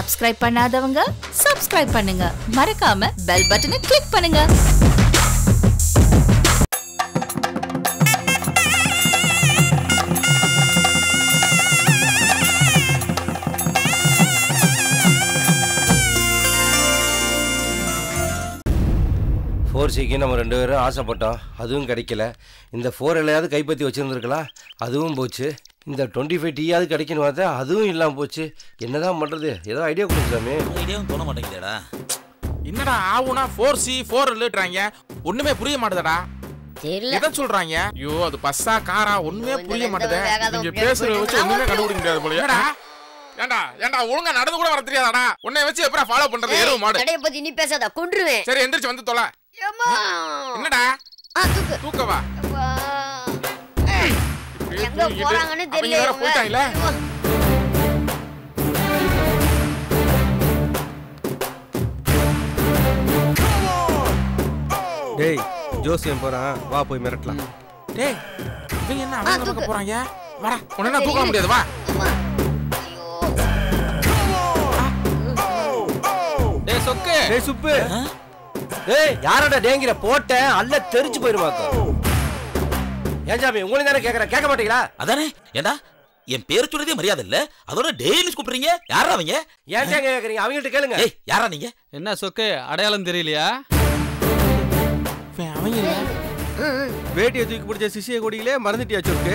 Subscribe பண்ணாதவங்க subscribe பண்ணுங்க மறக்காம பெல் பட்டனை கிளிக் பண்ணுங்க ஃபோர் சிக்கு நம்ம ரெண்டு பேரும் ஆசைப்பட்டோம் அதுவும் கிடைக்கல இந்த ஃபோர் எல்லையாவது கைப்பற்றி வச்சுருந்துருக்கலாம் அதுவும் போச்சு இந்த டுவெண்ட்டி ஃபைவ் டீயாவது கிடைக்கணும் பார்த்தா அதுவும் இல்லாமல் போச்சு என்னதான் பண்ணுறது ஏதோ ஐடியா கொடுங்க சாமி ஐடியாவும் தோண மாட்டேங்குதேடா என்னடா ஆவுனா ஃபோர் சி ஃபோர் இல்லைன்றாங்க ஒண்ணுமே புரிய மாட்டேதடா தெரியல எதை சொல்றாங்க ஐயோ அது பஸ்ஸா காரா ஒண்ணுமே கொஞ்சம் புரிய எந்த மாட்டேதே வேகாத நீங்க அப்படியே பேசுறத வச்சு போயிட்டு ஒண்ணுமே இருந்தா கண்டுபிடிக்க முடியாது போல ஏடா ஏண்டா ஏண்டா ஒழுங்கா நடந்து கூட வர தெரியாதாடா உன்னை வச்சு எப்படா ஃபாலோ பண்றது எருவு மாடு கடைய பத்தி நீ பேசாத கொன்றுவேன் சரி எந்திரிச்சு வந்து தொலை ஏம்மா. என்னடா ஆ, தூக்கு தூக்கவா அப்பா. இப்படியே எங்க தூக்கிட்டு, போறாங்கன்னு அவங்க தெரியல வேற இவங்க. போயிட்டாங்கல்ல ஐயோ. டேய் ஜோசியம் போகிறான் வா போய் மிரட்டலாம் டேய் இவங்க என்ன ஆ, அவங்க தூக்கு. பக்கம் போறாங்க வாடா உன்ன தூக்க முடியாது வா அம்மா. ஐயோ. டேய் சொக்கு டேய் சுப்பு டேய் யாரடா டேங்கிற போட்டேன் அல்ல தெரிச்சு போயிருமாக்கோ ஏன் சாமி உங்களை தானே கேட்குறேன் கேட்க மாட்டீங்களா அதானே ஏண்டா என் பேர் சொல்றதே மரியாதை இல்ல அதோட டெய்லி கூப்பிடுறீங்க யாரா அவங்க ஏன் தேங்க கேட்குறீங்க அவங்கள்ட்ட கேளுங்க ஏய் யாரா நீங்க என்ன சொக்கு அடையாளம் தெரியலையா இவன் அவங்க இல்ல வேட்டியை தூக்கி பிடிச்ச சிசிய கொடியிலே மறந்துட்டியா சொருக்கு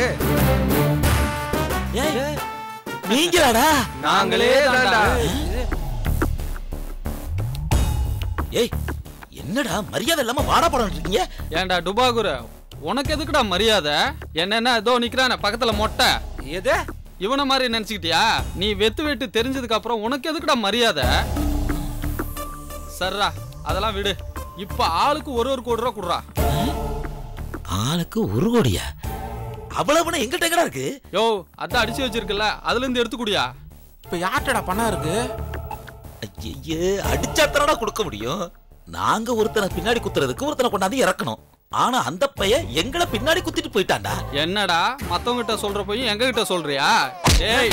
ஏய் நீங்களாடா நாங்களே தான்டா. ஏய் என்னடா மரியாதை இல்லாம வாடா படம் இருக்கீங்க ஏன்டா டுபாகுரு உனக்கு எதுக்குடா மரியாதை என்னென்ன ஏதோ நிக்கிறானே பக்கத்துல மொட்டை எது இவன மாதிரி நினைச்சுக்கிட்டியா நீ வெத்து வெட்டு தெரிஞ்சதுக்கு அப்புறம் உனக்கு எதுக்குடா மரியாதை சர்ரா அதெல்லாம் விடு இப்ப ஆளுக்கு ஒரு ஒரு கோடி ரூபா குடுறா ஆளுக்கு ஒரு கோடியா அவ்வளவு பணம் எங்கிட்ட எங்கடா இருக்கு யோ அதான் அடிச்சு வச்சிருக்கல அதுல இருந்து எடுத்து குடியா இப்ப யார்ட்டடா பணம் இருக்கு ஐயே அடிச்சா தானடா கொடுக்க முடியும் நாங்க ஒருத்தனை பின்னாடி குத்துறதுக்கு ஒருத்தனை கொண்டாந்து இறக்கணும் ஆனா அந்த பையன் எங்களை பின்னாடி குத்திட்டு போயிட்டான்டா என்னடா மத்தவங்க கிட்ட சொல்ற போய் எங்க கிட்ட சொல்றியா ஏய்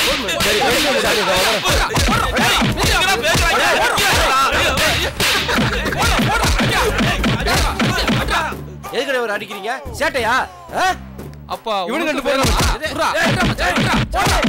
எதுக்கடா ஒரு அடிக்கிறீங்க சேட்டையா ஆ? அப்பா இவனுக்கு ரெண்டு உனக்கு பேரும் வேணுமா? விட்றா.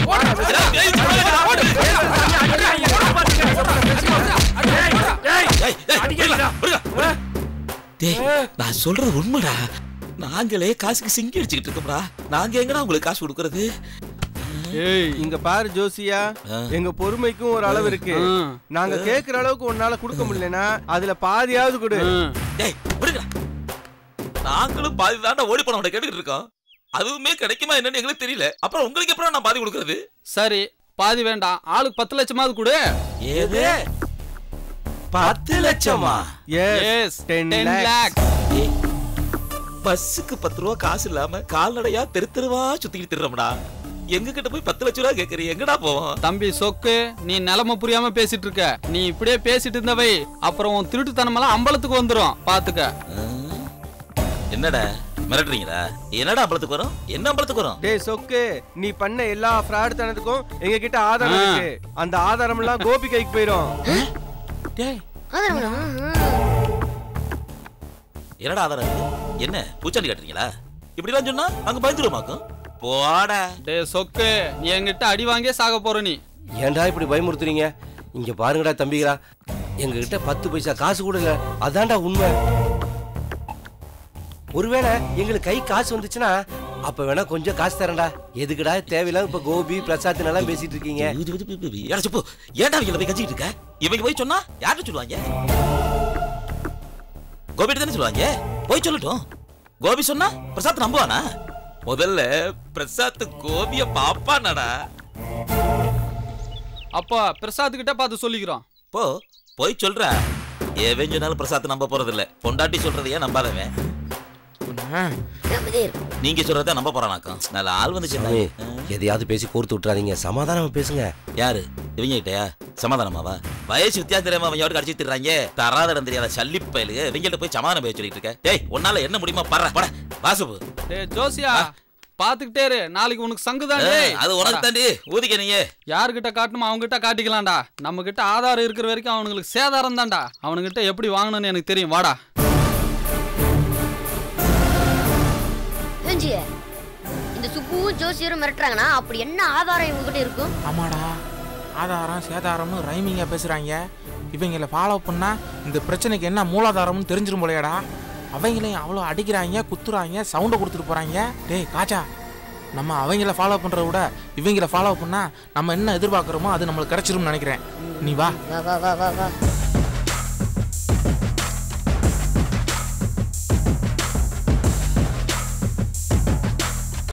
ஏய், ஏய், டேய், நான் சொல்றது உண்மைடா நாங்களே காசுக்கு சிங்கி அடிச்சுக்கிட்டு இருக்கோம்டா நாங்க எங்கடா உங்களுக்கு காசு கொடுக்கறது ஏய் இங்க பாரு ஜோசியா ஆ. எங்க பொறுமைக்கும் ஒரு அளவு இருக்கு ம். நாங்க கேக்குற அளவுக்கு உன்னால கொடுக்க முடியலனா அதுல பாதியாவது கொடு ம். டேய் விடுங்கடா நாங்களும் பாதி தாண்டா ஓடி பணம் கேட்டுக்கிட்டு இருக்கோம் அதுவுமே கிடைக்குமா என்னன்னு எங்களுக்கு தெரியல அப்புறம் உங்களுக்கு எப்பறம் நான் பாதி கொடுக்கறது சரி பாதி வேண்டாம் ஆளுக்கு பத்து லட்சமாவது கொடு ஏது பத்து லட்சமா yes ten ten lakhs lakhs ஏய், பஸ்ஸுக்கு பத்து ரூபா காசு இல்லாம கால்நடையா தெரு தெருவா சுத்திக்கிட்டு திருறோம்டா எங்க கிட்ட போய் பத்து லட்ச ரூபா கேக்குறீ எங்கடா போவோம் தம்பி சொக்கு நீ நிலைமை புரியாம பேசிட்டு இருக்க நீ இப்படியே பேசிட்டு இருந்தவை அப்புறம் உன் திருட்டுத்தனமெல்லாம் அம்பலத்துக்கு வந்துரும் பாத்துக்க ஆ? என்னடா மிரட்டுறீங்களா என்னடா அம்பலத்துக்கு வரும் என்ன அம்பலத்துக்கு வரும் டேய் சொக்கு நீ பண்ண எல்லா ஃப்ராட் தனத்துக்கும் எங்க கிட்ட ஆதாரம் ஆ. இருக்கு அந்த ஆதாரம் எல்லாம் கோபி கைக்கு போயிரும் டேய் அதான் வேணும். என்னடா ஆதாரம் இருக்கு என்ன பூச்சாண்டி காட்டுறீங்களா இப்படிலாம் சொன்னா நாங்க பயந்துருமாக்கும் போடா டேய் சொக்கு நீ என்கிட்ட அடி வாங்கியே சாக போற நீ ஏன்டா இப்படி பயமுறுத்துறீங்க இங்க பாருங்கடா தம்பிகளா எங்ககிட்ட பத்து பைசா காசு கூட இல்ல அதான்டா உண்மை ஒருவேளை எங்களுக்கு கை காசு வந்துச்சுன்னா அப்ப வேணா கொஞ்சம் காசு தரேன்டா எதுக்குடா தேவையில்லாம இப்ப கோபி பிரசாத் எல்லாம் பேசிட்டு இருக்கீங்க ஏடா சுப்பு ஏன்டா இவங்கள போய் கஞ்சிக்கிட்டு இருக்க இவங்க போய் சொன்னா யார்கிட்ட சொல்லுவாங்க கோபிட்டு தானே சொல்லுவாங்க போய் சொல்லட்டும் கோபி சொன்னா பிரசாத் நம்புவானா முதல்ல பிரசாத் கோபிய பாப்பானடா அப்பா பிரசாத் கிட்ட பார்த்து சொல்லிக்கிறோம் போ போய் சொல்ற எவன் சொன்னாலும் பிரசாத் நம்ப போறது இல்ல பொண்டாட்டி சொல்றதையே நம்பாதவன் அமைதியா இரு. நீங்க சொல்றத நம்ப போறானாக்கும் நல்ல ஆள் வந்து சாமி, சேர்ந்தாங்க. எதையாவது பேசி கோர்த்து விட்டுறாதீங்க சமாதானமா பேசுங்க யாரு இவங்க கிட்டயா சமாதானமாவா வயசு வித்தியாசம் தெரியாம அவங்க யாருக்கு அடிச்சு திடுறாங்க தராத இடம் தெரியாத சல்லி பயலுக இவங்கள்ட்ட போய் சமாதானம் பேச சொல்லிட்டு இருக்க டேய் உன்னால என்ன முடியுமா படுற பட வாசுபு டேய் ஜோசியா பாத்துக்கிட்டே இரு நாளைக்கு உனக்கு சங்கு தான் ஆ, டேய். அது உனக்கு தாண்டி ஊதிக்க நீங்க யாருகிட்ட காட்டணுமோ அவங்க கிட்ட காட்டிக்கலாம்டா நம்ம கிட்ட ஆதாரம் இருக்கிற வரைக்கும் அவனுங்களுக்கு சேதாரம் தான்டா அவனுங்கிட்ட எப்படி வாங்கணும்னு எனக்கு தெரியும் வாடா ஏஞ்சி இந்த சுப்புவும் ஜோசியரும் மிரட்டுறாங்கன்னா அப்படி என்ன ஆதாரம் இவங்ககிட்ட இருக்கும் ஆமாடா ஆதாரம் சேதாரம்னு ரைமிங்கா பேசுறாங்க இவங்கள ஃபாலோ பண்ணா இந்த பிரச்சனைக்கு என்ன மூலாதாரம்னு தெரிஞ்சிரும் போலையாடா அவங்களையும் அவ்வளோ அடிக்கிறாங்க குத்துறாங்க சவுண்டை கொடுத்துட்டு போறாங்க டேய் காச்சா நம்ம அவங்கள ஃபாலோ பண்றத விட இவங்கள ஃபாலோ பண்ணா நம்ம என்ன எதிர்பார்க்குறோமோ அது நம்மளுக்கு கிடைச்சிரும்னு நினைக்கிறேன் நீ வா வா வா வா வா வா